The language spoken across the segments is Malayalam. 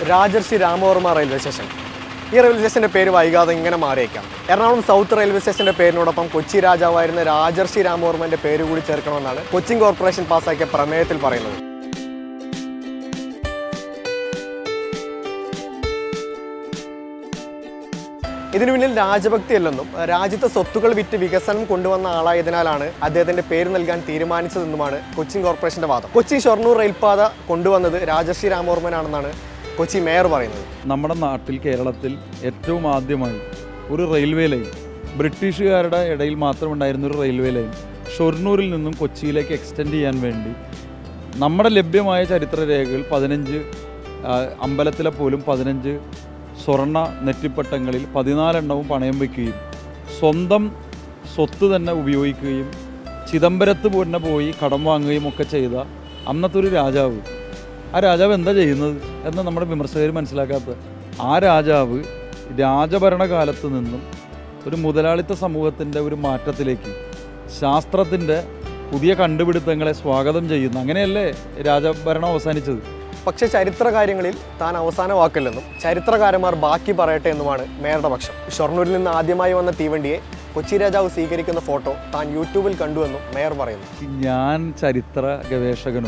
രാജർഷി രാമവർമ്മ റെയിൽവേ സ്റ്റേഷൻ ഈ റെയിൽവേ സ്റ്റേഷന്റെ പേര് വൈകാതെ ഇങ്ങനെ മാറിയേക്കാം എറണാകുളം സൗത്ത് റെയിൽവേ സ്റ്റേഷന്റെ പേരിനോടൊപ്പം കൊച്ചി രാജാവായിരുന്ന രാജർഷി രാമവർമ്മന്റെ പേര് കൂടി ചേർക്കണമെന്നാണ് കൊച്ചിൻ കോർപ്പറേഷൻ പാസാക്കിയ പ്രമേയത്തിൽ പറയുന്നത് ഇതിനു പിന്നിൽ രാജഭക്തിയല്ലെന്നും രാജ്യത്തെ സ്വത്തുക്കൾ വിറ്റ് വികസനം കൊണ്ടുവന്ന ആളായതിനാലാണ് അദ്ദേഹത്തിന്റെ പേര് നൽകാൻ തീരുമാനിച്ചതെന്നുമാണ് കൊച്ചിൻ കോർപ്പറേഷന്റെ വാദം കൊച്ചി ഷൊർണൂർ റെയിൽപാത കൊണ്ടുവന്നത് രാജർഷി രാമവർമ്മനാണെന്നാണ് കൊച്ചി മേയർ പറയുന്നത് നമ്മുടെ നാട്ടിൽ കേരളത്തിൽ ഏറ്റവും ആദ്യമായി ഒരു റെയിൽവേ ലൈൻ ബ്രിട്ടീഷുകാരുടെ ഇടയിൽ മാത്രം ഉണ്ടായിരുന്ന ഒരു റെയിൽവേ ലൈൻ ഷൊർണൂരിൽ നിന്നും കൊച്ചിയിലേക്ക് എക്സ്റ്റെൻഡ് ചെയ്യാൻ വേണ്ടി നമ്മുടെ ലഭ്യമായ ചരിത്രരേഖകൾ പതിനഞ്ച് ആ, അമ്പലത്തിലെ പോലും പതിനഞ്ച് സ്വർണ്ണ നെറ്റിപ്പട്ടങ്ങളിൽ പതിനാലെണ്ണവും പണയം വയ്ക്കുകയും സ്വന്തം സ്വത്ത് തന്നെ ഉപയോഗിക്കുകയും ചിദംബരത്ത് തന്നെ പോയി കടം വാങ്ങുകയും ഒക്കെ ചെയ്ത അന്നത്തെ ഒരു രാജാവ് ആ രാജാവ് എന്താ ചെയ്യുന്നത് എന്ന് നമ്മുടെ വിമർശകർ മനസ്സിലാക്കാത്തത് ആ രാജാവ് രാജഭരണകാലത്ത് നിന്നും ഒരു മുതലാളിത്ത സമൂഹത്തിൻ്റെ ഒരു മാറ്റത്തിലേക്ക് ശാസ്ത്രത്തിൻ്റെ പുതിയ കണ്ടുപിടുത്തങ്ങളെ സ്വാഗതം ചെയ്യുന്ന അങ്ങനെയല്ലേ രാജഭരണം അവസാനിച്ചത് പക്ഷേ ചരിത്ര കാര്യങ്ങളിൽ താൻ അവസാന വാക്കല്ലെന്നും ചരിത്രകാരന്മാർ ബാക്കി പറയട്ടെ എന്നുമാണ് മേയറുടെ പക്ഷം ഷൊർണൂരിൽ നിന്ന് ആദ്യമായി വന്ന തീവണ്ടിയെ കൊച്ചി രാജാവ് സ്വീകരിക്കുന്ന ഫോട്ടോ താൻ യൂട്യൂബിൽ കണ്ടുവെന്നും മേയർ പറയുന്നു ഞാൻ ചരിത്ര ഗവേഷകനോ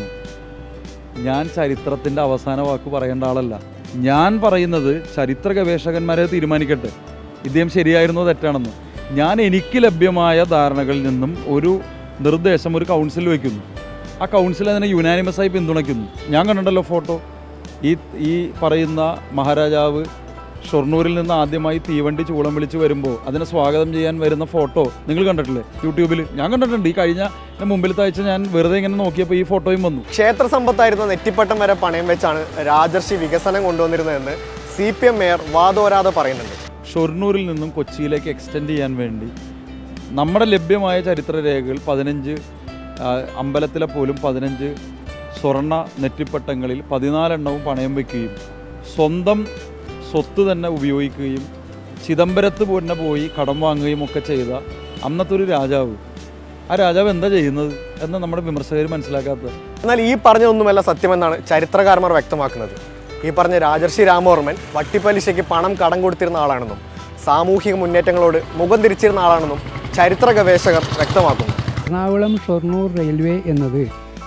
ഞാൻ ചരിത്രത്തിൻ്റെ അവസാന വാക്ക് പറയേണ്ട ആളല്ല ഞാൻ പറയുന്നത് ചരിത്ര ഗവേഷകന്മാരെ തീരുമാനിക്കട്ടെ ഇദ്ദേഹം ശരിയായിരുന്നോ തെറ്റാണെന്ന് ഞാൻ എനിക്ക് ലഭ്യമായ ധാരണകളിൽ നിന്നും ഒരു നിർദ്ദേശം ഒരു കൗൺസിൽ വയ്ക്കുന്നു ആ കൗൺസിൽ അതിനെ യുനാനിമസായി പിന്തുണയ്ക്കുന്നു ഞാൻ കണ്ടിട്ടല്ലോ ഫോട്ടോ ഈ ഈ പറയുന്ന മഹാരാജാവ് ഷൊർണൂരിൽ നിന്ന് ആദ്യമായി തീവണ്ടി ചൂളം വിളിച്ച് വരുമ്പോൾ അതിനെ സ്വാഗതം ചെയ്യാൻ വരുന്ന ഫോട്ടോ നിങ്ങൾ കണ്ടിട്ടില്ലേ യൂട്യൂബിൽ ഞാൻ കണ്ടിട്ടുണ്ട് ഈ കഴിഞ്ഞ ഇതിന് മുമ്പിലത്തെ ആഴ്ച ഞാൻ വെറുതെ ഇങ്ങനെ നോക്കിയപ്പോൾ ഈ ഫോട്ടോയും വന്നു ക്ഷേത്ര സമ്പത്തായിരുന്ന നെറ്റിപ്പട്ടം വരെ പണയം വെച്ചാണ് രാജർഷി വികസനം കൊണ്ടുവന്നിരുന്നതെന്ന് സി പി എം മേയർ വാദോരാതെ പറയുന്നുണ്ട് ഷൊർണൂരിൽ നിന്നും കൊച്ചിയിലേക്ക് എക്സ്റ്റെൻഡ് ചെയ്യാൻ വേണ്ടി നമ്മുടെ ലഭ്യമായ ചരിത്രരേഖകൾ പതിനഞ്ച് ആ, അമ്പലത്തിലെ പോലും പതിനഞ്ച് സ്വർണ്ണ നെറ്റിപ്പട്ടങ്ങളിൽ പതിനാലെണ്ണവും പണയം വയ്ക്കുകയും സ്വന്തം സ്വത്ത് തന്നെ ഉപയോഗിക്കുകയും ചിദംബരത്ത് തന്നെ പോയി കടം വാങ്ങുകയും ഒക്കെ ചെയ്ത അന്നത്തെ ഒരു രാജാവ് ആ രാജാവ് എന്താ ചെയ്യുന്നത് എന്ന് നമ്മുടെ വിമർശകർ മനസ്സിലാക്കാത്തത് എന്നാൽ ഈ പറഞ്ഞതൊന്നുമല്ല സത്യമെന്നാണ് ചരിത്രകാരന്മാർ വ്യക്തമാക്കുന്നത് ഈ പറഞ്ഞ രാജർഷി രാമവർമ്മൻ വട്ടിപ്പലിശയ്ക്ക് പണം കടം കൊടുത്തിരുന്ന ആളാണെന്നും സാമൂഹിക മുന്നേറ്റങ്ങളോട് മുഖം തിരിച്ചിരുന്ന ആളാണെന്നും ചരിത്ര ഗവേഷകർ വ്യക്തമാക്കുന്നു എറണാകുളം ഷൊർണൂർ റെയിൽവേ എന്നത്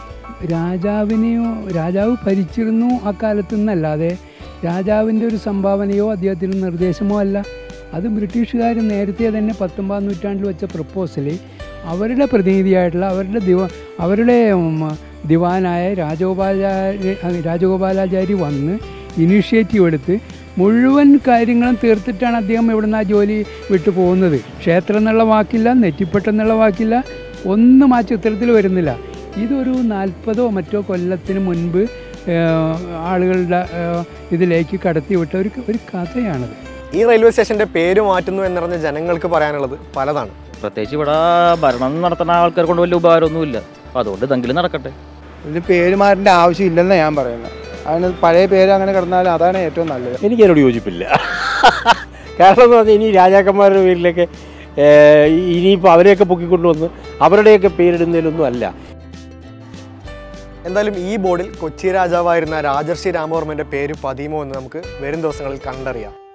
രാജാവിനെയോ രാജാവ് ഭരിച്ചിരുന്നു അക്കാലത്ത് നിന്നല്ലാതെ രാജാവിൻ്റെ ഒരു സംഭാവനയോ അദ്ദേഹത്തിൻ്റെ നിർദ്ദേശമോ അല്ല അത് ബ്രിട്ടീഷുകാർ നേരത്തെ തന്നെ പത്തൊമ്പതാം നൂറ്റാണ്ടിൽ വെച്ച പ്രപ്പോസൽ അവരുടെ പ്രതിനിധിയായിട്ടുള്ള അവരുടെ ദിവ അവരുടെ ഉം, ദിവാനായ രാജഗോപാലാചാര്യ രാജഗോപാലാചാരി വന്ന് ഇനീഷ്യേറ്റീവ് എടുത്ത് മുഴുവൻ കാര്യങ്ങളും തീർത്തിട്ടാണ് അദ്ദേഹം ഇവിടുന്ന് ആ ജോലി വിട്ടു പോകുന്നത് ക്ഷേത്രം എന്നുള്ള വാക്കില്ല നെറ്റിപ്പട്ടം എന്നുള്ള വാക്കില്ല ഒന്നും ആ ചിത്രത്തിൽ വരുന്നില്ല ഇതൊരു നാൽപ്പതോ മറ്റോ കൊല്ലത്തിന് മുൻപ് ഏഹ്, ആളുകളുടെ ഏഹ്, ഇതിലേക്ക് കടത്തിവിട്ട ഒരു ഒരു കഥയാണത് ഈ റെയിൽവേ സ്റ്റേഷന്റെ പേര് മാറ്റുന്നു എന്നറിഞ്ഞ ജനങ്ങൾക്ക് പറയാനുള്ളത് പലതാണ് പ്രത്യേകിച്ച് ഇവിടെ ഭരണം നടത്തുന്ന ആൾക്കാർ കൊണ്ട് വലിയ ഉപകാരമൊന്നുമില്ല അപ്പോൾ അതുകൊണ്ട് ഇതെങ്കിലും നടക്കട്ടെ ഇതിന് പേര് മാറ്റേണ്ട ആവശ്യമില്ലെന്നാണ് ഞാൻ പറയുന്നത് അതിന് പഴയ പേര് അങ്ങനെ കിടന്നാൽ അതാണ് ഏറ്റവും നല്ലത് എനിക്ക് അതിനോട് യോജിപ്പില്ല കാരണം എന്ന് പറഞ്ഞാൽ ഇനി രാജാക്കന്മാരുടെ പേരിലൊക്കെ ഏഹ്, ഇനിയിപ്പോൾ അവരെയൊക്കെ പൊക്കിക്കൊണ്ടുവന്ന് അവരുടെയൊക്കെ പേരിടുന്നതിലൊന്നും അല്ല എന്തായാലും ഈ ബോർഡിൽ കൊച്ചി രാജാവായിരുന്ന രാജർഷി രാമവർമ്മന്റെ പേര് പതിയുമോ എന്ന് നമുക്ക് വരും ദിവസങ്ങളിൽ കണ്ടറിയാം